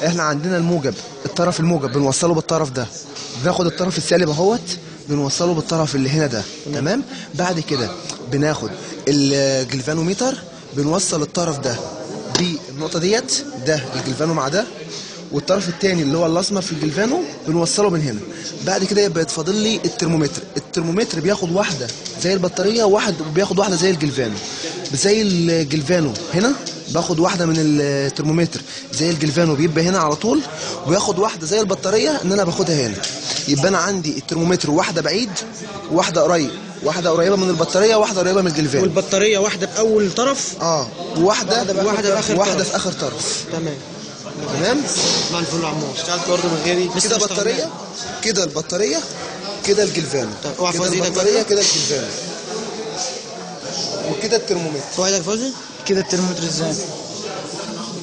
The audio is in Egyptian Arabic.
احنا عندنا الموجب الطرف الموجب بنوصله بالطرف ده بناخد الطرف السالب اهوت بنوصله بالطرف اللي هنا ده تمام بعد كده بناخد الجلفانوميتر بنوصل الطرف ده بالنقطه ديت ده الجلفانو مع ده والطرف الثاني اللي هو الاسمر في الجلفانو بنوصله من هنا بعد كده يبقى يتفاضل لي الترمومتر الترمومتر بياخد واحده زي البطاريه وواحد بياخد واحده زي الجلفانو زي الجلفانو هنا باخد واحده من الترمومتر زي الجلفانو بيبقى هنا على طول وياخد واحده زي البطاريه ان انا باخدها هنا يبقى انا عندي الترمومتر واحده بعيد وواحده قريب واحده قريبه من البطاريه وواحده قريبه من الجلفانو والبطاريه واحده في اول طرف اه وواحده واحدة في آخر واحده طرف. في اخر طرف تمام تمام مع الفل عمور اشتغلت برضه من غيري لسه كده ما البطاريه اشتغلناش. كده البطاريه كده الجلفانو طب اوعى كده فوزي ايدك البطاريه بقى. كده الجلفانو وكده الترمومتر فوق ايدك فوزي كده الترمومتر ازاي